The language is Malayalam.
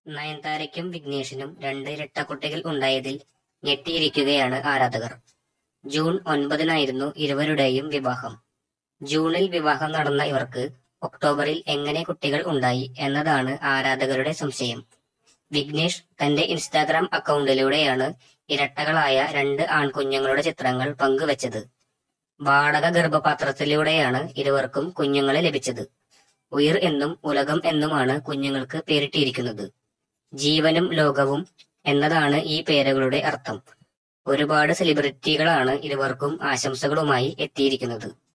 നയൻതാരയ്ക്കും വിഘ്നേഷിനും രണ്ട് ഇരട്ടക്കുട്ടികൾ ഉണ്ടായതിൽ ഞെട്ടിയിരിക്കുകയാണ് ആരാധകർ ജൂൺ ഒൻപതിനായിരുന്നു ഇരുവരുടെയും വിവാഹം ജൂണിൽ വിവാഹം നടന്ന ഇവർക്ക് ഒക്ടോബറിൽ എങ്ങനെ കുട്ടികൾ ഉണ്ടായി എന്നതാണ് ആരാധകരുടെ സംശയം വിഘ്നേഷ് തന്റെ ഇൻസ്റ്റാഗ്രാം അക്കൗണ്ടിലൂടെയാണ് ഇരട്ടകളായ രണ്ട് ആൺകുഞ്ഞുങ്ങളുടെ ചിത്രങ്ങൾ പങ്കുവച്ചത് വാടക ഗർഭപാത്രത്തിലൂടെയാണ് ഇരുവർക്കും കുഞ്ഞുങ്ങളെ ലഭിച്ചത് ഉയിർ എന്നും ഉലകം എന്നുമാണ് കുഞ്ഞുങ്ങൾക്ക് പേരിട്ടിരിക്കുന്നത് ജീവനും ലോകവും എന്നതാണ് ഈ പേരുകളുടെ അർത്ഥം ഒരുപാട് സെലിബ്രിറ്റികളാണ് ഇരുവർക്കും ആശംസകളുമായി എത്തിയിരിക്കുന്നത്